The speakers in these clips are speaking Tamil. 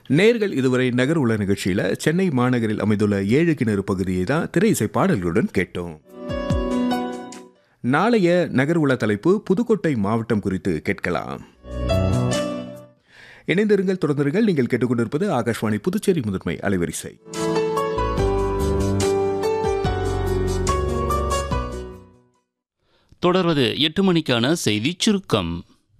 நேர்கள் இதுவரை நகர் உள்ள நிகழ்ச்சியில் சென்னை மாநகரில் அமைந்துள்ள ஏழு கிணறு பகுதியை தான் திரை இசை பாடல்களுடன் கேட்டோம் நாளைய நகர் உள்ள தலைப்பு புதுக்கோட்டை மாவட்டம் குறித்து கேட்கலாம் இணைந்திருங்கள் தொடர்ந்திருங்கள் நீங்கள் கேட்டுக்கொண்டிருப்பது ஆகாஷ்வாணி புதுச்சேரி முதன்மை அலைவரிசை தொடர்வது எட்டு மணிக்கான செய்திச் சுருக்கம்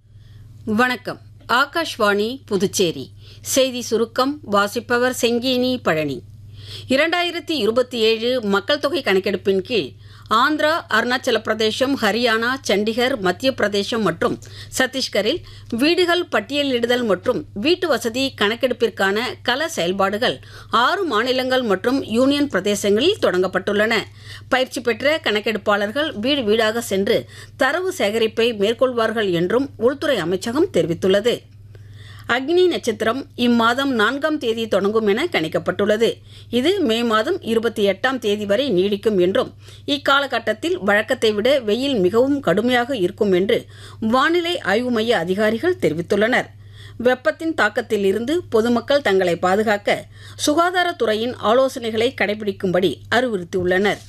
வணக்கம் ஆகாஷ்வாணி புதுச்சேரி செய்தி சுருக்கம் வாசிப்பவர் செங்கேனி பழனி இரண்டாயிரத்தி இருபத்தி ஏழு மக்கள் தொகை கணக்கெடுப்பின் கீழ் ஆந்திரா அருணாச்சல பிரதேசம் ஹரியானா சண்டிகர் மத்திய பிரதேசம் மற்றும் சத்தீஸ்கரில் வீடுகள் பட்டியலிடுதல் மற்றும் வீட்டு வசதி கணக்கெடுப்பிற்கான கள செயல்பாடுகள் ஆறு மாநிலங்கள் மற்றும் யூனியன் பிரதேசங்களில் தொடங்கப்பட்டுள்ளன பயிற்சி பெற்ற கணக்கெடுப்பாளர்கள் வீடு வீடாக சென்று தரவு சேகரிப்பை மேற்கொள்வார்கள் என்றும் உள்துறை அமைச்சகம் தெரிவித்துள்ளது அக்னி நட்சத்திரம் இம்மாதம் நான்காம் தேதி தொடங்கும் என கணிக்கப்பட்டுள்ளது இது மே மாதம் இருபத்தி எட்டாம் தேதி வரை நீடிக்கும் என்றும் இக்காலகட்டத்தில் வழக்கத்தை விட வெயில் மிகவும் கடுமையாக இருக்கும் என்று வானிலை ஆய்வு மைய அதிகாரிகள் தெரிவித்துள்ளனர் வெப்பத்தின் தாக்கத்தில் இருந்து பொதுமக்கள் தங்களை பாதுகாக்க சுகாதாரத்துறையின் ஆலோசனைகளை கடைபிடிக்கும்படி அறிவுறுத்தியுள்ளனர்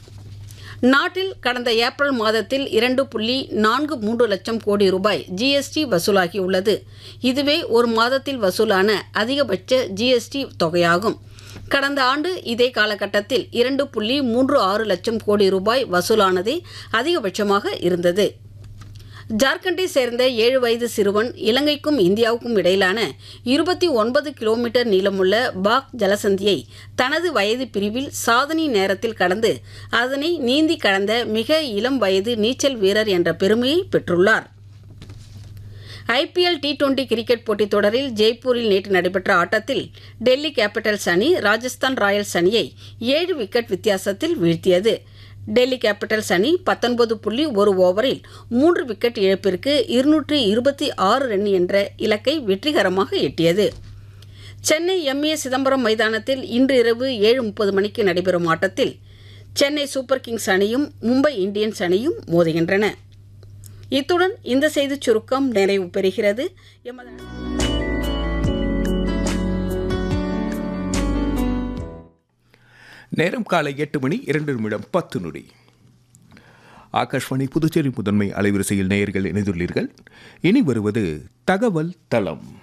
நாட்டில் கடந்த ஏப்ரல் மாதத்தில் இரண்டு புள்ளி நான்கு மூன்று லட்சம் கோடி ரூபாய் ஜிஎஸ்டி வசூலாகியுள்ளது இதுவே ஒரு மாதத்தில் வசூலான அதிகபட்ச ஜிஎஸ்டி தொகையாகும் கடந்த ஆண்டு இதே காலகட்டத்தில் இரண்டு புள்ளி மூன்று ஆறு லட்சம் கோடி ரூபாய் வசூலானதே அதிகபட்சமாக இருந்தது ஜார்க்கண்டை சேர்ந்த ஏழு வயது சிறுவன் இலங்கைக்கும் இந்தியாவுக்கும் இடையிலான இருபத்தி ஒன்பது கிலோமீட்டர் நீளமுள்ள பாக் ஜலசந்தியை தனது வயது பிரிவில் சாதனை நேரத்தில் கடந்து அதனை நீந்தி கடந்த மிக இளம் வயது நீச்சல் வீரர் என்ற பெருமையை பெற்றுள்ளார் ஐபிஎல் டி டுவெண்டி கிரிக்கெட் போட்டித் தொடரில் ஜெய்ப்பூரில் நேற்று நடைபெற்ற ஆட்டத்தில் டெல்லி கேபிட்டல்ஸ் அணி ராஜஸ்தான் ராயல்ஸ் அணியை ஏழு விக்கெட் வித்தியாசத்தில் வீழ்த்தியது டெல்லி கேபிட்டல்ஸ் அணி பத்தொன்பது புள்ளி ஒரு ஓவரில் மூன்று விக்கெட் இழப்பிற்கு இருநூற்றி இருபத்தி ஆறு ரன் என்ற இலக்கை வெற்றிகரமாக எட்டியது சென்னை எம்ஏ சிதம்பரம் மைதானத்தில் இன்று இரவு ஏழு முப்பது மணிக்கு நடைபெறும் ஆட்டத்தில் சென்னை சூப்பர் கிங்ஸ் அணியும் மும்பை இந்தியன்ஸ் அணியும் மோதுகின்றன இத்துடன் இந்த செய்திச் சுருக்கம் நிறைவு பெறுகிறது எமது நேரம் காலை எட்டு மணி இரண்டு நிமிடம் பத்து நொடி ஆகாஷ்வாணி புதுச்சேரி முதன்மை அலைவரிசையில் நேயர்கள் இணைந்துள்ளீர்கள் இனி வருவது தகவல் தளம்